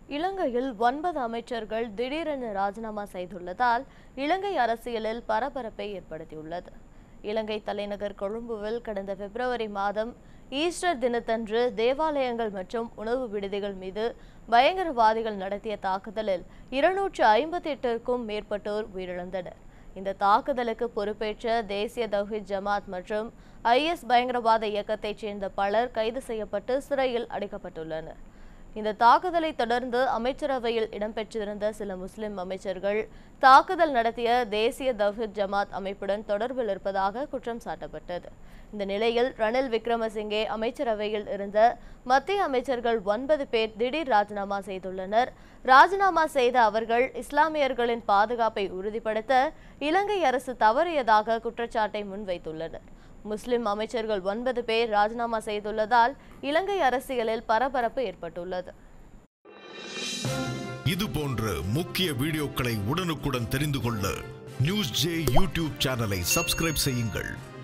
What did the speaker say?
இலங்கையில் ஒன்பது அமைச்சர்கள் திடீரென ராஜினாமா செய்துள்ளதால் இலங்கை அரசியலில் பரபரப்பை ஏற்படுத்தியுள்ளது இலங்கை தலைநகர் கொழும்புவில் கடந்த பிப்ரவரி மாதம் ஈஸ்டர் தினத்தன்று தேவாலயங்கள் மற்றும் உணவு விடுதிகள் மீது பயங்கரவாதிகள் நடத்திய தாக்குதலில் இருநூற்று ஐம்பத்தி எட்டிற்கும் மேற்பட்டோர் உயிரிழந்தனர் இந்த தாக்குதலுக்கு பொறுப்பேற்ற தேசிய தௌஹித் ஜமாத் மற்றும் ஐஎஸ் பயங்கரவாத இயக்கத்தைச் சேர்ந்த பலர் கைது செய்யப்பட்டு சிறையில் அடைக்கப்பட்டுள்ளனர் இந்த தாக்குதலை தொடர்ந்து அமைச்சரவையில் இடம்பெற்றிருந்த சில முஸ்லிம் அமைச்சர்கள் தாக்குதல் நடத்திய தேசிய தவ்ஹித் ஜமாத் அமைப்புடன் தொடர்பில் இருப்பதாக குற்றம் சாட்டப்பட்டது இந்த நிலையில் ரணில் விக்ரமசிங்கே அமைச்சரவையில் இருந்த மத்திய அமைச்சர்கள் ஒன்பது பேர் திடீர் ராஜினாமா செய்துள்ளனர் ராஜினாமா செய்த அவர்கள் இஸ்லாமியர்களின் பாதுகாப்பை உறுதிப்படுத்த இலங்கை அரசு தவறியதாக குற்றச்சாட்டை முன்வைத்துள்ளனர் முஸ்லிம் அமைச்சர்கள் ஒன்பது பேர் ராஜினாமா செய்துள்ளதால் இலங்கை அரசியலில் பரபரப்பு ஏற்பட்டுள்ளது இது போன்ற முக்கிய வீடியோக்களை உடனுக்குடன் தெரிந்து கொள்ள நியூஸ் ஜே யூடியூப் சேனலை சப்ஸ்கிரைப் செய்யுங்கள்